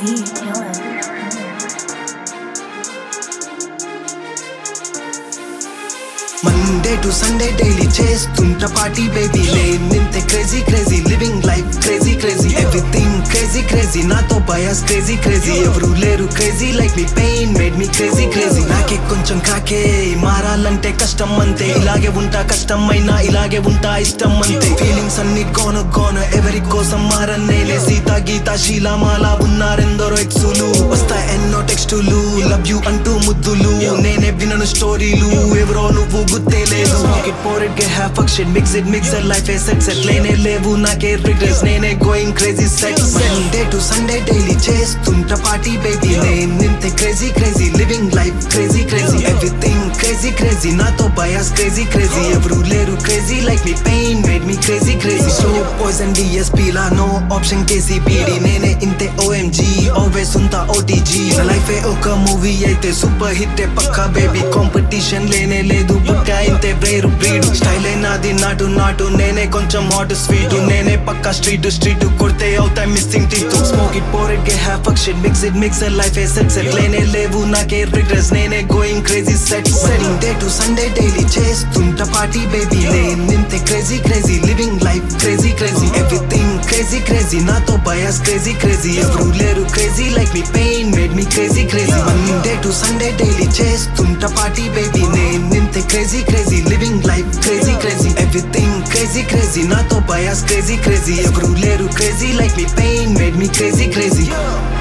talent. Monday to Sunday daily చేస్తుంటా party baby నింతే crazy crazy living life crazy crazy everything crazy crazy నాతో bias crazy crazy ఎవరు లేరు crazy like me pain made me crazy crazy నాకే కొంచెం కాకే మారాలంటే కష్టం అంతే ఇలాగే ఉంటా కష్టం అయినా ఇలాగే ఉంటా ఇష్టం అంతే ఫీలింగ్స్ అన్ని గోను గోను ఎవరి కోసం మారన్నేలే సీత గీత శీలామాల ఉన్నారెందరో ఎక్సులు వస్తా ఎన్నో టెక్స్టులు లవ్ యూ అంటూ ముద్దులు నేనే వినను స్టోరీలు ఎవరో నువ్వు గుర్తే లేదు Smoke it, pour it, get half fuck shit Mix it, mix it, life is set set లేనే లేవు నాకే రిగ్రెస్ నేనే going crazy set Sunday to Sunday daily చేస్తుంటా పార్టీ బేబీ నింతే crazy crazy living life crazy crazy everything crazy crazy నాతో bias crazy crazy ఎవరు లేరు crazy like me pain made me crazy crazy so poison DSP లా no option K C P D నేనే ఇంతే OMG always ఉంటా O T G నా life ఒక మూవీ అయితే సూపర్ హిట్ పక్కా బేబీ కాంపిటీషన్ లేనే లేదు పుట్టా ఇంతే వేరు బ్రీడ్ స్టైల్ నాది నాటు నాటు నేనే కొంచెం హాట్ స్వీట్ నేనే పక్కా స్ట్రీట్ స్ట్రీట్ కొడితే అవుతాయి missing teeth smoke it pour it gay have fuck shit mix it mix life a set set లేనే లేవు నాకే రిగ్రెస్ నేనే going crazy set set day to Sunday daily చేస్తుంటా పార్టీ బేబీ నింతే crazy crazy living life crazy crazy everything crazy crazy నాతో bias crazy crazy ఎవరు లేరు crazy like me pain made me crazy crazy Monday to Sunday daily చేస్తుంటా party baby నింతే crazy crazy living life crazy crazy everything crazy crazy నాతో bias crazy crazy ఎవరు లేరు crazy like me pain made me crazy crazy